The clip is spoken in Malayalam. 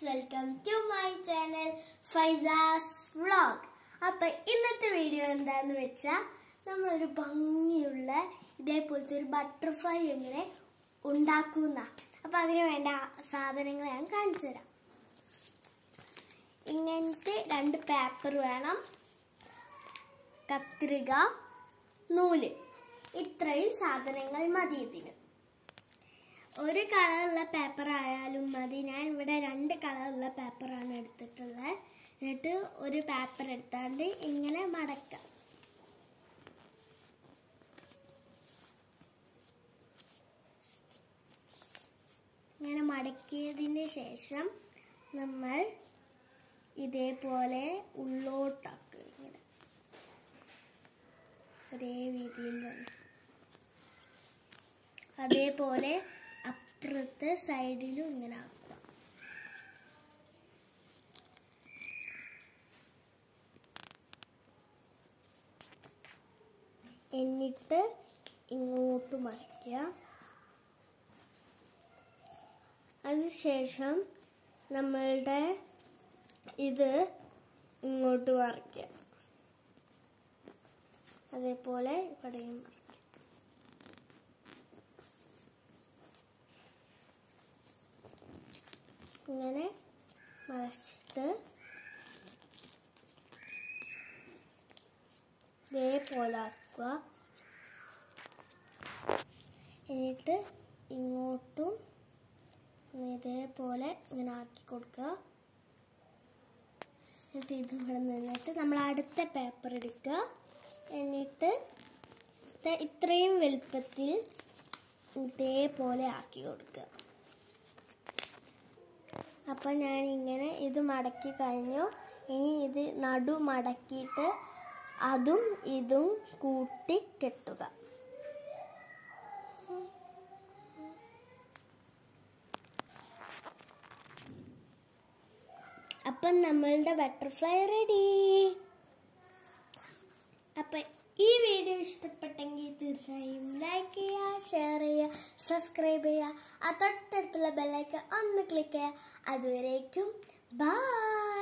welcome to my channel Faiza's vlog അപ്പൊ ഇന്നത്തെ വീഡിയോ എന്താന്ന് വെച്ചാൽ നമ്മളൊരു ഭംഗിയുള്ള ഇതേപോലത്തെ ഒരു ബട്ടർഫ്ലൈ എങ്ങനെ ഉണ്ടാക്കുന്ന അപ്പൊ അതിന് വേണ്ട സാധനങ്ങൾ ഞാൻ കാണിച്ചു തരാം ഇങ്ങനത്തെ രണ്ട് പേപ്പർ വേണം കത്രിക നൂല് ഇത്രയും സാധനങ്ങൾ മതി ഇതിന് ഒരു കളറുള്ള പേപ്പർ ആയാലും മതി ഞാൻ ഇവിടെ രണ്ട് കളറുള്ള പേപ്പറാണ് എടുത്തിട്ടുള്ളത് എന്നിട്ട് ഒരു പേപ്പർ എടുത്താണ്ട് ഇങ്ങനെ മടക്കാം ഇങ്ങനെ മടക്കിയതിന് ശേഷം നമ്മൾ ഇതേപോലെ ഉള്ളോട്ടാക്കുക ഇങ്ങനെ ഒരേ രീതിയിൽ തന്നെ അതേപോലെ അപ്പുറത്തെ സൈഡിലും ഇങ്ങനെ ആക്കുക എന്നിട്ട് ഇങ്ങോട്ട് മറിക്കുക അതിനുശേഷം നമ്മളുടെ ഇത് ഇങ്ങോട്ട് മറിക്കുക അതേപോലെ ഇവിടെയും മറിക്കുക ഇങ്ങനെ മറച്ചിട്ട് ഇതേപോലെ ആക്കുക എന്നിട്ട് ഇങ്ങോട്ടും ഇതേപോലെ ഇങ്ങനെ ആക്കി കൊടുക്കുക എന്നിട്ട് ഇത് ഇവിടെ നിന്നിട്ട് നമ്മൾ അടുത്ത പേപ്പർ എടുക്കുക എന്നിട്ട് ഇത് ഇത്രയും വലുപ്പത്തിൽ ഇതേപോലെ ആക്കി കൊടുക്കുക അപ്പം ഞാൻ ഇങ്ങനെ ഇത് മടക്കി കഴിഞ്ഞു ഇനി ഇത് നടു മടക്കിയിട്ട് അതും ഇതും കൂട്ടി കെട്ടുക അപ്പം നമ്മളുടെ ബട്ടർഫ്ലൈ റെഡി അപ്പം ഈ വീഡിയോ ഇഷ്ടപ്പെട്ടെങ്കിൽ തീർച്ചയായും ലൈക്ക് ചെയ്യുക ഷെയർ ചെയ്യുക സബ്സ്ക്രൈബ് ചെയ്യുക ആ തൊട്ടടുത്തുള്ള ബെല്ലൈക്കൺ ഒന്ന് ക്ലിക്ക് ചെയ്യുക അതുവരേക്കും ബൈ